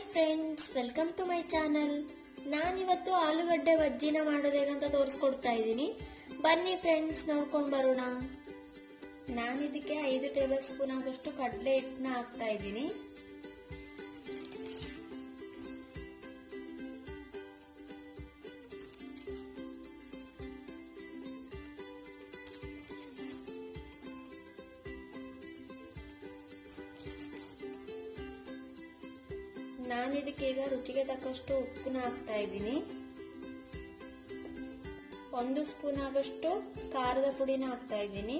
friends welcome to my channel ನಾನಿವತ್ತು ಆಲೂಗಡ್ಡೆ ಬಜ್ಜಿನ ಮಾಡೋದು ಹೇಗಂತ ತೋರಿಸ್ಕೊಡ್ತಾ ಇದ್ದೀನಿ ಬನ್ನಿ ಫ್ರೆಂಡ್ಸ್ ನೋಡ್ಕೊಂಡು ಬರೋಣ ನಾನು ಇದಕ್ಕೆ ಐದು ಟೇಬಲ್ ಸ್ಪೂನ್ ಆಗೋಷ್ಟು ಕಡಲೆ ಹಿಟ್ಟನ್ನ ಹಾಕ್ತಾ ಇದ್ದೀನಿ ನಾನು ಇದಕ್ಕೆ ಈಗ ರುಚಿಗೆ ತಕ್ಕಷ್ಟು ಉಪ್ಪನ್ನ ಹಾಕ್ತಾ ಇದ್ದೀನಿ ಒಂದು ಸ್ಪೂನ್ ಆಗಷ್ಟು ಖಾರದ ಪುಡಿನ ಹಾಕ್ತಾ ಇದ್ದೀನಿ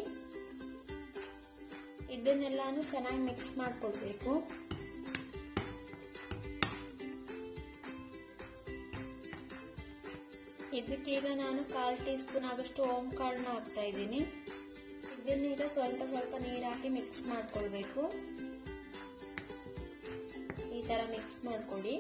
ಇದನ್ನೆಲ್ಲಾನು ಚೆನ್ನಾಗಿ ಮಿಕ್ಸ್ ಮಾಡ್ಕೊಳ್ಬೇಕು ಇದಕ್ಕೀಗ ನಾನು ಕಾಲ್ ಟೀ ಸ್ಪೂನ್ ಆಗಷ್ಟು ಓಂ ಕಾಳನ್ನ ಹಾಕ್ತಾ ಇದ್ದೀನಿ ಇದನ್ನೀಗ ಸ್ವಲ್ಪ ಸ್ವಲ್ಪ ನೀರು ಹಾಕಿ ಮಿಕ್ಸ್ ಮಾಡ್ಕೊಳ್ಬೇಕು ಈ ತರ ಮಿಕ್ಸ್ ಮಾಡ್ಕೊಡಿ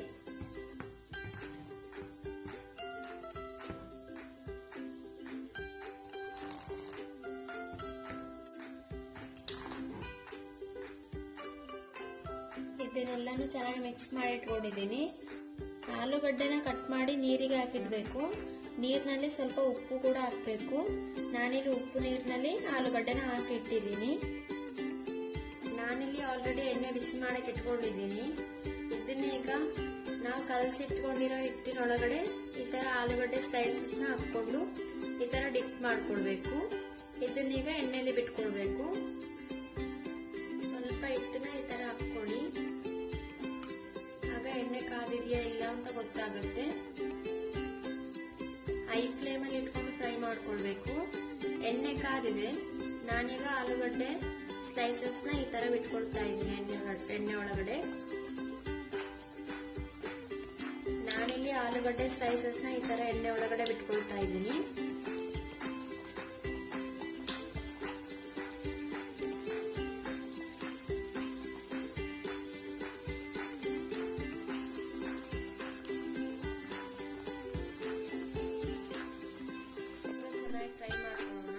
ಇದನ್ನೆಲ್ಲಾನು ಚೆನ್ನಾಗಿ ಮಿಕ್ಸ್ ಮಾಡಿ ಇಟ್ಕೊಂಡಿದ್ದೀನಿ ಆಲೂಗಡ್ಡೆನ ಕಟ್ ಮಾಡಿ ನೀರಿಗೆ ಹಾಕಿಡ್ಬೇಕು ನೀರಿನಲ್ಲಿ ಸ್ವಲ್ಪ ಉಪ್ಪು ಕೂಡ ಹಾಕಬೇಕು ನಾನಿಲ್ಲಿ ಉಪ್ಪು ನೀರಿನಲ್ಲಿ ಆಲೂಗಡ್ಡೆನ ಹಾಕಿ ಇಟ್ಟಿದ್ದೀನಿ ನಾನಿಲ್ಲಿ ಆಲ್ರೆಡಿ ಎಣ್ಣೆ ಬಿಸಿ ಮಾಡಕ್ಕೆ ಇಟ್ಕೊಂಡಿದ್ದೀನಿ ಇದನ್ನ ಈಗ ನಾವು ಕಲಸಿಟ್ಕೊಂಡಿರೋ ಹಿಟ್ಟಿನೊಳಗಡೆ ಈ ತರ ಆಲೂಗಡ್ಡೆ ಸ್ಲೈಸಸ್ ನ ಹಾಕೊಂಡು ಈ ತರ ಡಿಪ್ ಮಾಡ್ಕೊಳ್ಬೇಕು ಇದನ್ನೀಗ ಎಣ್ಣೆಯಲ್ಲಿ ಬಿಟ್ಕೊಳ್ಬೇಕು ಸ್ವಲ್ಪ ಹಿಟ್ಟನ್ನ ಈ ತರ ಹಾಕೊಳ್ಳಿ ಆಗ ಎಣ್ಣೆ ಕಾದಿದೆಯಾ ಇಲ್ಲ ಅಂತ ಗೊತ್ತಾಗುತ್ತೆ ಹೈ ಫ್ಲೇಮ್ ಅಲ್ಲಿ ಇಟ್ಕೊಂಡು ಫ್ರೈ ಮಾಡ್ಕೊಳ್ಬೇಕು ಎಣ್ಣೆ ಕಾದಿದೆ ನಾನೀಗ ಆಲೂಗಡ್ಡೆ ಸ್ಲೈಸಸ್ ನ ಈ ತರ ಬಿಟ್ಕೊಳ್ತಾ ಇದ್ದೀನಿ ಎಣ್ಣೆ ಎಣ್ಣೆ ಒಳಗಡೆ ನಾನಿಲ್ಲಿ ಆಲೂಗಡ್ಡೆ ಸ್ಲೈಸಸ್ ನ ಈ ತರ ಎಣ್ಣೆ ಒಳಗಡೆ ಬಿಟ್ಕೊಳ್ತಾ ಇದ್ದೀನಿ ಚೆನ್ನಾಗಿ ಫ್ರೈ ಮಾಡ್ಕೊಳ್ಳೋಣ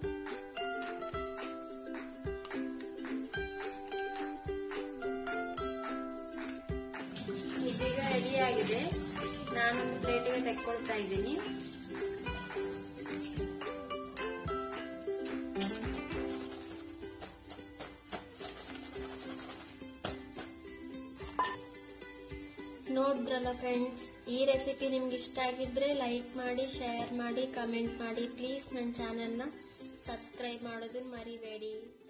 ಇದೀಗ ರೆಡಿ ಆಗಿದೆ ನಾನೊಂದು ಪ್ಲೇಟಿಗೆ ತೆಕ್ಕೊಳ್ತಾ ಇದ್ದೀನಿ ನೋಡಿದ್ರಲ್ಲ ಫ್ರೆಂಡ್ಸ್ ಈ ರೆಸಿಪಿ ನಿಮ್ಗೆ ಇಷ್ಟ ಆಗಿದ್ರೆ ಲೈಕ್ ಮಾಡಿ ಶೇರ್ ಮಾಡಿ ಕಮೆಂಟ್ ಮಾಡಿ ಪ್ಲೀಸ್ ನನ್ನ ಚಾನೆಲ್ನ ಸಬ್ಸ್ಕ್ರೈಬ್ ಮಾಡೋದನ್ನ ಮರಿಬೇಡಿ